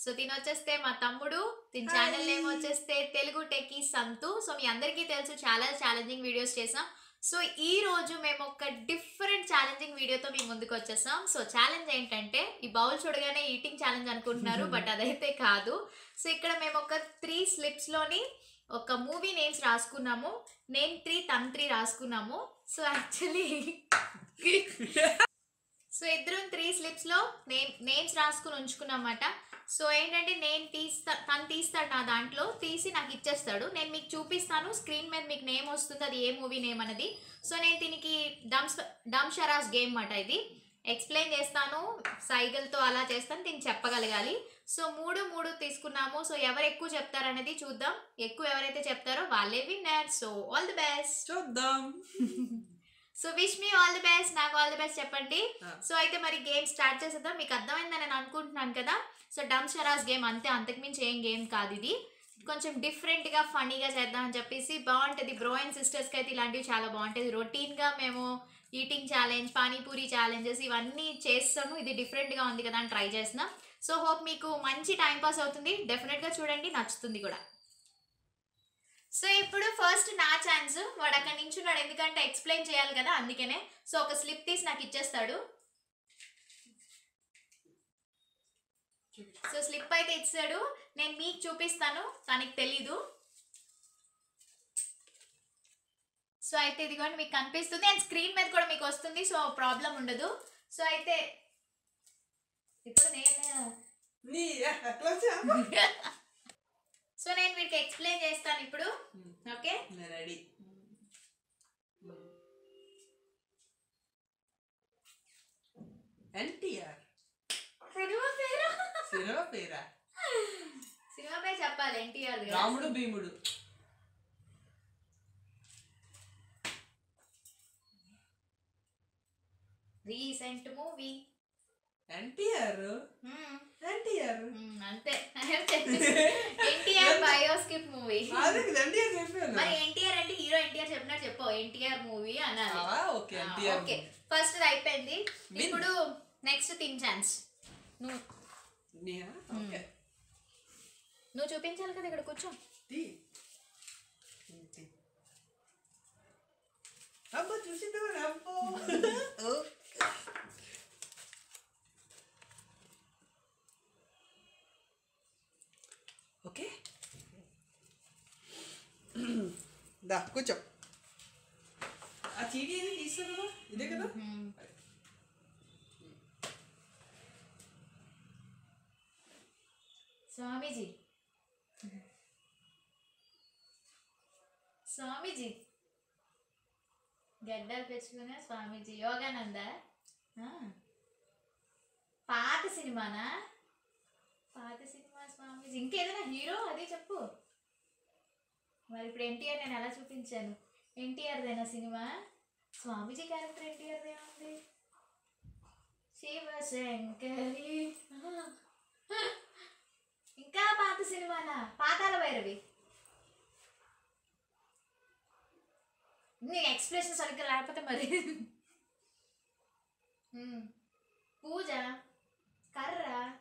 So తిని వచ్చేస్తే మా తమ్ముడు తిని ఛానల్ నేమ్ వచ్చేస్తే తెలుగు టెకీ సంతు సో మీ అందరికీ తెలుసు చాలా ఛాలెంజింగ్ వీడియోస్ చేసాం సో ఈ రోజు మేము ఒక డిఫరెంట్ ఛాలెంజింగ్ వీడియోతో మీ ముందుకు వచ్చేసాం సో ఛాలెంజ్ ఏంటంటే ఈ బౌల్ చూడగానే ఈటింగ్ ఛాలెంజ్ అనుకుంటున్నారు బట్ అదైతే కాదు సో ఇక్కడ మేము ఒక త్రీ స్లిప్స్ లోని ఒక మూవీ నేమ్స్ రాసుకున్నాము నేమ్ త్రీ తమ్ త్రీ రాసుకున్నాము సో యాక్చువల్లీ సో ఇద్దరం త్రీ స్లిప్స్ లో నేమ్ నేమ్స్ రాసుకుని ఉంచుకున్నమాట సో ఏంటంటే నేను తీస్తా తను తీస్తాడు నా దాంట్లో తీసి నాకు ఇచ్చేస్తాడు నేను మీకు చూపిస్తాను స్క్రీన్ మీద మీకు నేమ్ వస్తుంది అది ఏ మూవీ నేమ్ అనేది సో నేను దీనికి డమ్ డమ్ షరాస్ గేమ్ మాట ఇది ఎక్స్ప్లెయిన్ చేస్తాను సైకిల్తో అలా చేస్తాను దీన్ని చెప్పగలగాలి సో మూడు మూడు తీసుకున్నాము సో ఎవరు ఎక్కువ చెప్తారనేది చూద్దాం ఎక్కువ ఎవరైతే చెప్తారో వాళ్ళే winner so all the best చూద్దాం so wish me all the best నాకు ఆల్ ది బెస్ట్ చెప్పండి ఆ. సో అయితే మరి గేమ్ స్టార్ట్ చేసేద్దాం మీకు అర్థమైందని నేను అనుకుంటున్నాను కదా సో డమ్ షరాస్ గేమ్ అంతే అంతకుమించి ఏం గేమ్ కాదు ఇది కొంచెం డిఫరెంట్గా ఫనీగా చేద్దామని చెప్పేసి బాగుంటుంది బ్రో అండ్ సిస్టర్స్కి అయితే ఇలాంటివి చాలా బాగుంటుంది రొటీన్గా మేము ఈటింగ్ ఛాలెంజ్ పానీపూరి ఛాలెంజెస్ ఇవన్నీ చేస్తాము ఇది డిఫరెంట్గా ఉంది కదా అని ట్రై చేస్తున్నాం సో హోప్ మీకు మంచి టైం పాస్ అవుతుంది డెఫినెట్గా చూడండి నచ్చుతుంది కూడా సో ఇప్పుడు ఫస్ట్ నా ఛాన్స్ వాడు అక్కడ నించున్నాడు ఎందుకంటే ఎక్స్ప్లెయిన్ చేయాలి కదా అందుకనే సో ఒక స్లిప్ తీసి నాకు ఇచ్చేస్తాడు సో స్లిప్ అయితే ఇచ్చాడు నేను మీకు చూపిస్తాను తనకి తెలీదు సో అయితే ఇదిగోండి మీకు కనిపిస్తుంది అండ్ స్క్రీన్ మీద కూడా మీకు వస్తుంది సో ప్రాబ్లం ఉండదు సో అయితే ఇప్పుడు నేను నీ ఎట్లా వచ్చా సో నేను మీకు ఎక్స్ప్లెయిన్ చేస్తాను ఇప్పుడు ఓకే నేను రెడీ ఎన్టీఆర్ సినిమా పేరు సినిమా పేరా సినిమా పేరు చెప్పాలి ఎన్టీఆర్ రాముడు భీముడు రీసెంట్ మూవీ ఎన్టీఆర్ ఎన్టీఆర్ అంతే ఎన్టీఆర్ బయోస్కిప్ మూవీ అదే కదా ఎన్టీఆర్ చెప్పాను మరి ఎన్టీఆర్ అంటే హీరో ఎన్టీఆర్ చెప్పినట్టు చెప్పు ఎన్టీఆర్ మూవీ అనాలి ఆ, ఓకే ఎన్టీఆర్ ఓకే ఫస్ట్ అయిపోయింది ఇప్పుడు నెక్స్ట్ తిన్ ఛాన్స్ నువ్వు నీయా ఓకే నువ్వు చూపించాలి కదా ఇక్కడ కూర్చో తీ తీ. అబ్బా చూసింది అబ్బో ఓకే దా కూర్చో ఆ చీటీ ఏది తీస్తా కదా ఇదే కదా స్వామీజీ స్వామీజీ గడ్డలు పెంచుకునే స్వామీజీ యోగానంద ఆ. పాత సినిమానా పాత సినిమా స్వామీజీ ఇంకేదైనా హీరో అదే చెప్పు మరి ఇప్పుడు ఎన్టీఆర్ నేను ఎలా చూపించాను ఎన్టీఆర్దేనా సినిమా స్వామీజీ క్యారెక్టర్ ఎన్టీఆర్దే ఉంది శివశంకరి ఆ. ఇంకా పాత సినిమానా పాతాల భైరవి నీ ఎక్స్ప్రెషన్ సరిగ్గా లేకపోతే మరి ఉమ్. పూజ కర్ర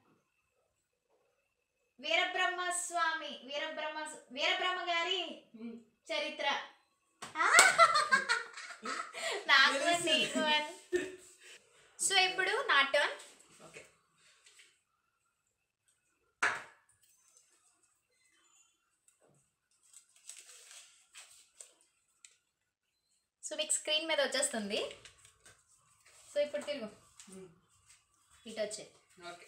వీరబ్రహ్మ స్వామి వీరబ్రహ్మ వీరబ్రహ్మ గారి చరిత్ర ఆ! నాకు అని, నీకు అని. సో ఇప్పుడు నా టర్న్ ఓకే సో మీకు స్క్రీన్ మీద వచ్చేస్తుంది సో ఇప్పుడు తిరుగు ఇటు వచ్చే ఓకే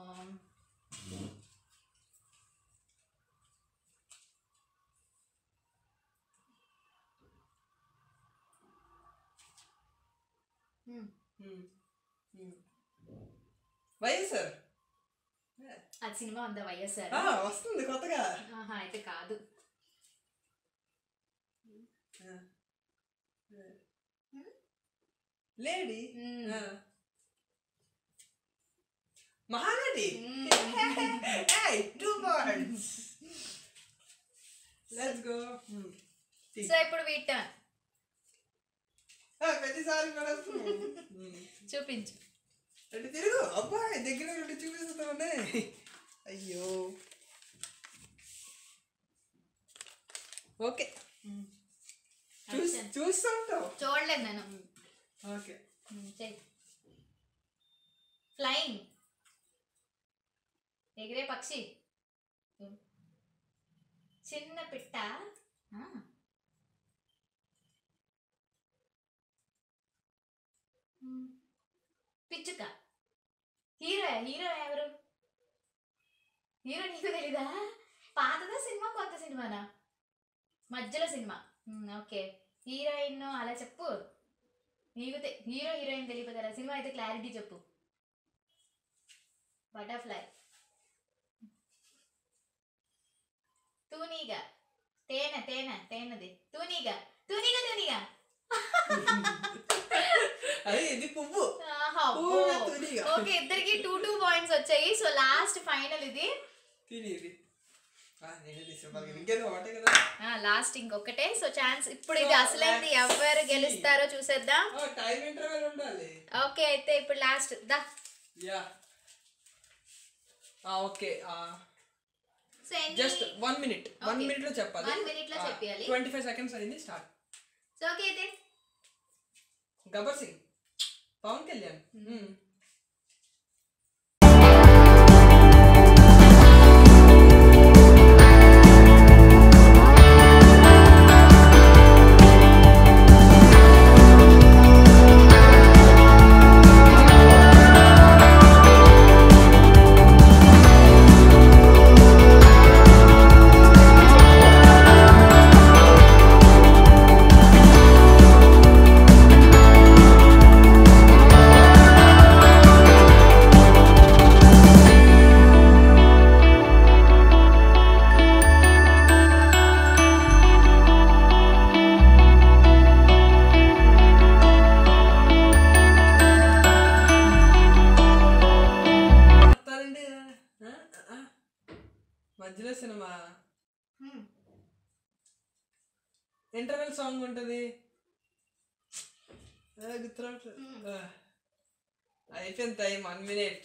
వైఎస్ఆర్ అది సినిమా ఉందా వైఎస్ఆర్ ఆ, వస్తుంది కొత్తగా ఆహా అయితే కాదు లేడీ మ్మ్. Mahanati two points let's go so ఇప్పుడు వీటి టర్న్ ప్రతిసారి కూడా వస్తుంది. మ్మ్. చూపించు అంటే తిరుగు అబ్బాయి దగ్గర నుండి చూపిస్తామనే అయ్యో ఓకే చూస్ Action. చూస్తూ ఉంటావు చూడలేదు నేను ఓకే ఫ్లయింగ్ ఎగిరే పక్షి చిన్న పిట్ట ఆ. మ్. పిచ్చుక హీరో హీరో ఎవరు హీరో నీకు తెలీదా పాతదా సినిమా కొత్త సినిమానా మధ్యలో సినిమా మ్, ఓకే హీరోయిన్ అలా చెప్పు నీకు తె- హీరో హీరోయిన్ తెలియదు కదా సినిమా అయితే క్లారిటీ చెప్పు బటర్ఫ్లై తూనీగా తేనె తేనె తేనెది తూనీగా తూనీగా తూనీగా అది ఇది పువ్వు ఆహా, పువ్వుగా అబ్బో. తూనీగా ఓకే ఇద్దరికి టూ టూ పాయింట్స్ వచ్చాయి సో లాస్ట్ ఫైనల్ ఇది తిని ఇది ఆ, నేనే తీసాను ఇంకేదో ఒకటే కదా లాస్ట్ ఇంకొకటే సో ఛాన్స్ ఇప్పుడు ఇది అసలైంది ఎవరు గెలుస్తారో చూసేద్దాం టైం ఇంటర్వెల్ ఉండాలి ఓకే అయితే ఇప్పుడు లాస్ట్ దా యా ఓకే సో జస్ట్ ఎన్ని one minute one Okay. Minute లో చెప్పాలి One minute లో చెప్పేయాలి. ట్వంటీ ఫైవ్ సెకండ్స్ అయింది స్టార్ట్ సో ఓకే అయితే గబ్బర్ సింగ్ పవన్ కళ్యాణ్ మ్మ్. చెప్తారండి ఆ, ఆ, ఆ. మధ్యలో సినిమా Hmm. ఇంటర్వెల్ సాంగ్ ఉంటుంది ఆ, గుర్తురావట్లేదు Hmm. ఆ. అయిపోయింది టైం వన్ మినిట్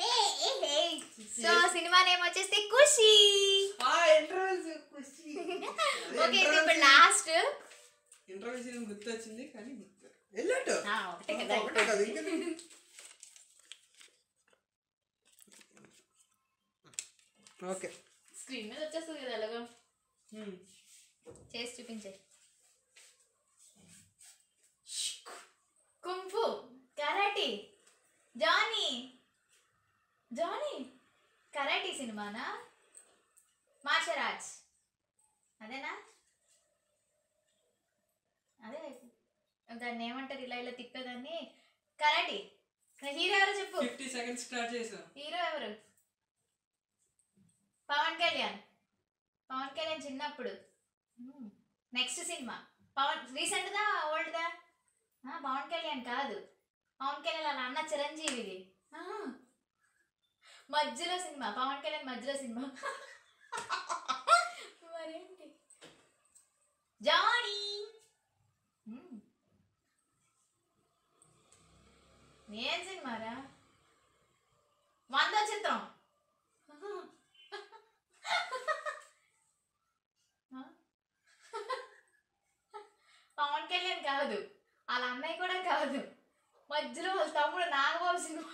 సో సినిమా నేమ్ వచ్చేసి ఖుషి ఇంటర్వెల్ ఓకే ఇది ఇప్పుడు లాస్ట్ ఇంటర్వెల్ సీన్ గుర్తొచ్చింది కానీ గుర్తు వెళ్ళట్టు ఒకటే కదా ఒకటే కదా ఇంకా ఓకే స్క్రీన్ మీద వచ్చేస్తుంది కదా ఎలాగో చేసి చూపించే kung fu karate Johnny Johnny karate సినిమానా మార్షల్ ఆర్ట్స్ అదేనా అదే దాన్ని ఏమంటారు ఇలా ఇలా తిప్పేదాన్ని కరాటీ హీరో ఎవరు చెప్పు ఫిఫ్టీ సెకండ్స్ స్టార్ట్ చేసాం హీరో ఎవరు పవన్ కళ్యాణ్ పవన్ కళ్యాణ్ చిన్నప్పుడు నెక్స్ట్ సినిమా పవన్ రీసెంట్ దా ఓల్డ్ దా ఆ, పవన్ కళ్యాణ్ కాదు పవన్ కళ్యాణ్ వాళ్ళ అన్న చిరంజీవిది ఆ, మధ్యలో సినిమా పవన్ కళ్యాణ్ మధ్యలో సినిమా మరేంటి జానీ మ్మ్. ఏం సినిమారా వంద చిత్రం ఆ? పవన్ కళ్యాణ్ కాదు వాళ్ళ అన్నయ్య కూడా కాదు మధ్యలో వాళ్ళ తమ్ముడు నాగబాబు సినిమా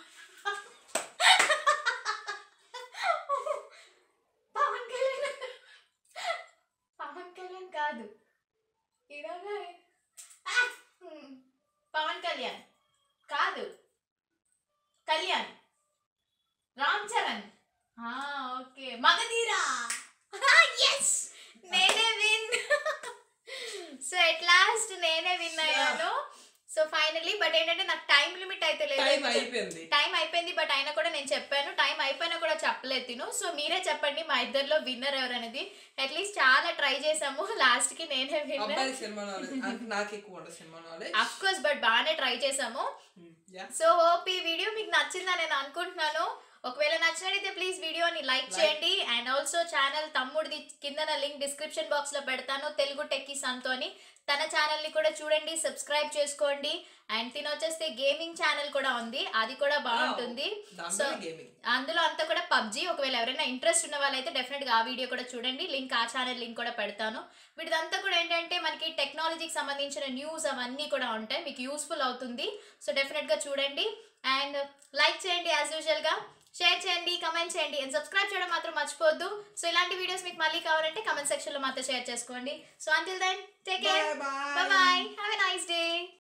పవన్ కళ్యాణ్ పవన్ కళ్యాణ్ కాదు ఇలాగా ఆ! హ్మ్. పవన్ కళ్యాణ్ కాదు కళ్యాణ్ రామ్ చరణ్ ఆ, ఓకే మగధీరా ఎస్ నేనే విన్ సో ఎట్ లాస్ట్ నేనే విన్ అయ్యాను సో ఫైనలీ బట్ ఏంటంటే నాకు టైం లిమిట్ అయితే టైం లేదు అయిపోయింది టైం అయిపోయింది బట్ అయినా కూడా నేను చెప్పాను టైం అయిపోయినా కూడా చెప్పలేదు తిను సో మీరే చెప్పండి మా ఇద్దరిలో విన్నర్ ఎవరు అనేది అట్లీస్ట్ చాలా ట్రై చేసాము లాస్ట్ కి నేనే విన్నర్ అబ్బాయి సినిమా నాలెడ్జ్ అంటే నాకు ఎక్కువ ఉంటుంది సినిమా నాలెడ్జ్ అఫ్ కోర్స్ బట్ బాగానే ట్రై చేసాము సో హోప్ ఈ వీడియో మీకు నచ్చిందని నేను అనుకుంటున్నాను ఒకవేళ నచ్చినట్లయితే ప్లీజ్ వీడియోని లైక్ చేయండి అండ్ ఆల్సో ఛానల్ తమ్ముడిది కింద లింక్ డిస్క్రిప్షన్ బాక్స్ లో పెడతాను తెలుగు టెక్కీ సంతోని తన ఛానల్ ని కూడా చూడండి సబ్స్క్రైబ్ చేసుకోండి అండ్ తిన వచ్చేస్తే గేమింగ్ ఛానల్ కూడా ఉంది అది కూడా బాగుంటుంది సో దాంట్లో గేమింగ్ అందులో అంతా కూడా పబ్జి ఒకవేళ ఎవరైనా ఇంట్రెస్ట్ ఉన్న వాళ్ళైతే డెఫినెట్గా ఆ వీడియో కూడా చూడండి లింక్ ఆ ఛానల్ లింక్ కూడా పెడతాను వీటిదంతా కూడా ఏంటంటే మనకి టెక్నాలజీకి సంబంధించిన న్యూస్ అవన్నీ కూడా ఉంటాయి మీకు యూస్ఫుల్ అవుతుంది సో డెఫినెట్గా చూడండి అండ్ లైక్ చేయండి యాజ్ యూజువల్గా షేర్ చేయండి కమెంట్ చేయండి అండ్ సబ్స్క్రైబ్ చేయడం మాత్రం మర్చిపోవద్దు సో ఇలాంటి వీడియోస్ మీకు మళ్ళీ కావాలంటే కమెంట్ సెక్షన్లో మాత్రం షేర్ చేసుకోండి so until then take care Bye bye. Bye have a nice day